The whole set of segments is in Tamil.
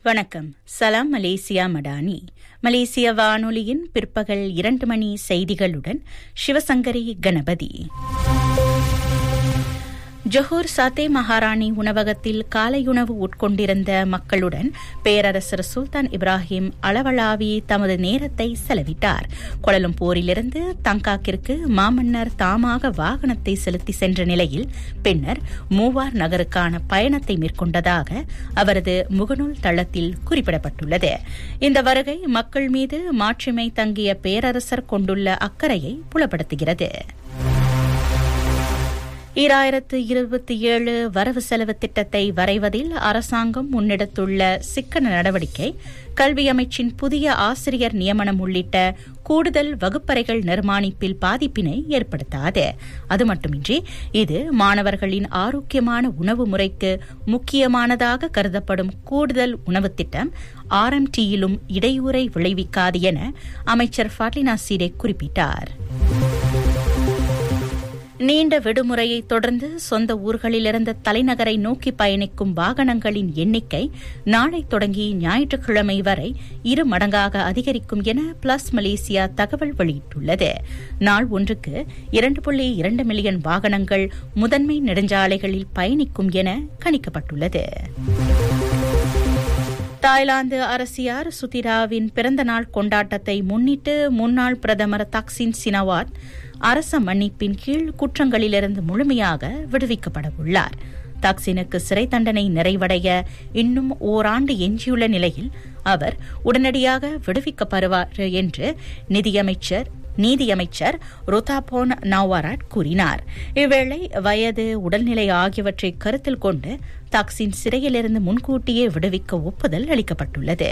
வணக்கம் சலாம் மலேசியா மடானி மலேசிய வானொலியின் பிற்பகல் இரண்டு மணி செய்திகளுடன் சிவசங்கரி கணபதி ஜொஹூர் சாத்தே மகாராணி உணவகத்தில் காலையுணவு உட்கொண்டிருந்த மக்களுடன் பேரரசர் சுல்தான் இப்ராஹிம் அளவளாவி தமது நேரத்தை செலவிட்டார் கோலலம்பூரிலிருந்து தங்காக்கிற்கு மாமன்னர் தாமாக வாகனத்தை செலுத்தி சென்ற நிலையில் பின்னர் மூவார் நகருக்கான பயணத்தை மேற்கொண்டதாக அவரது முகநூல் தளத்தில் குறிப்பிடப்பட்டுள்ளது இந்த வருகை மக்கள் மீது மாட்சிமை தங்கிய பேரரசர் கொண்டுள்ள அக்கறையை புலப்படுத்துகிறது ஈராயிரத்து இருபத்தி ஏழு வரவு செலவு திட்டத்தை வரைவதில் அரசாங்கம் முன்னெடுத்துள்ள சிக்கன நடவடிக்கை கல்வி அமைச்சின் புதிய ஆசிரியர் நியமனம் உள்ளிட்ட கூடுதல் வகுப்பறைகள் நிர்மாணிப்பில் பாதிப்பினை ஏற்படுத்தாது அது மட்டுமின்றி இது மாணவர்களின் ஆரோக்கியமான உணவு முறைக்கு முக்கியமானதாக கருதப்படும் கூடுதல் உணவு திட்டம் ஆர்எம்டியிலும் இடையூறை விளைவிக்காது என அமைச்சர் ஃபாட்லினா சீடே குறிப்பிட்டார் நீண்ட விடுமுறையை தொடர்ந்து சொந்த ஊர்களிலிருந்து தலைநகரை நோக்கி பயணிக்கும் வாகனங்களின் எண்ணிக்கை நாளை தொடங்கி ஞாயிற்றுக்கிழமை வரை இரு மடங்காக அதிகரிக்கும் என பிளஸ் மலேசியா தகவல் வெளியிட்டுள்ளது நாள் ஒன்றுக்கு இரண்டு புள்ளி இரண்டு மில்லியன் வாகனங்கள் முதன்மை நெடுஞ்சாலைகளில் பயணிக்கும் என கணிக்கப்பட்டுள்ளது தாய்லாந்து அரசியார் சுதிராவின் பிறந்தநாள் கொண்டாட்டத்தை முன்னிட்டு முன்னாள் பிரதமர் தக்சின் சினவாத் அரச மன்னிப்பின் கீழ் குற்றங்களிலிருந்து முழுமையாக விடுவிக்கப்பட உள்ளார் தாக்சினுக்கு சிறை தண்டனை நிறைவடைய இன்னும் ஓராண்டு எஞ்சியுள்ள நிலையில் அவர் உடனடியாக விடுவிக்கப்படுவார் என்று நிதியமைச்சர் நீதியமைச்சர் ருதாபோன் நவாராட் கூறினார் இவ்வேளை வயது உடல்நிலை ஆகியவற்றை கருத்தில் கொண்டு தாக்சின் சிறையிலிருந்து முன்கூட்டியே விடுவிக்க ஒப்புதல் அளிக்கப்பட்டுள்ளது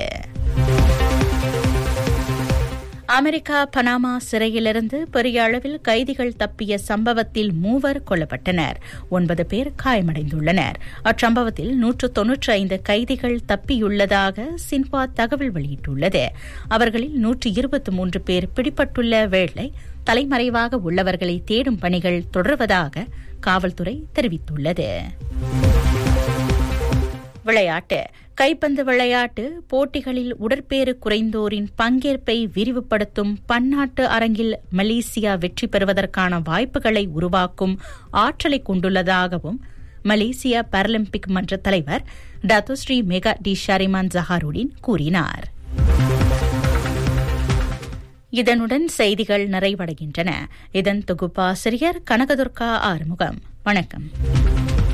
அமெரிக்கா பனாமா சிறையிலிருந்து பெரிய அளவில் கைதிகள் தப்பிய சம்பவத்தில் மூவர் கொல்லப்பட்டனர் ஒன்பது பேர் காயமடைந்துள்ளனர் அச்சம்பவத்தில் நூற்று தொன்னூற்றி ஐந்து கைதிகள் தப்பியுள்ளதாக சின்ஹுவா தகவல் வெளியிட்டுள்ளது அவர்களில் நூற்று இருபத்தி மூன்று பேர் பிடிபட்டுள்ள வேளை தலைமறைவாக உள்ளவர்களை தேடும் பணிகள் தொடர்வதாக காவல்துறை தெரிவித்துள்ளது விளையாட்டு கைப்பந்து விளையாட்டு போட்டிகளில் உடற்பேறு குறைந்தோரின் பங்கேற்பை விரிவுபடுத்தும் பன்னாட்டு அரங்கில் மலேசியா வெற்றி பெறுவதற்கான வாய்ப்புகளை உருவாக்கும் ஆற்றலை கொண்டுள்ளதாகவும் மலேசியா பாராலிம்பிக் மன்ற தலைவர் Datuk Seri Megat D Shahriman Zaharudin கூறினார் இதனுடன் செய்திகள் நிறைவடைகின்றன இதன் தொகுப்பாசிரியர் கனகதுர்கா ஆறுமுகம் வணக்கம்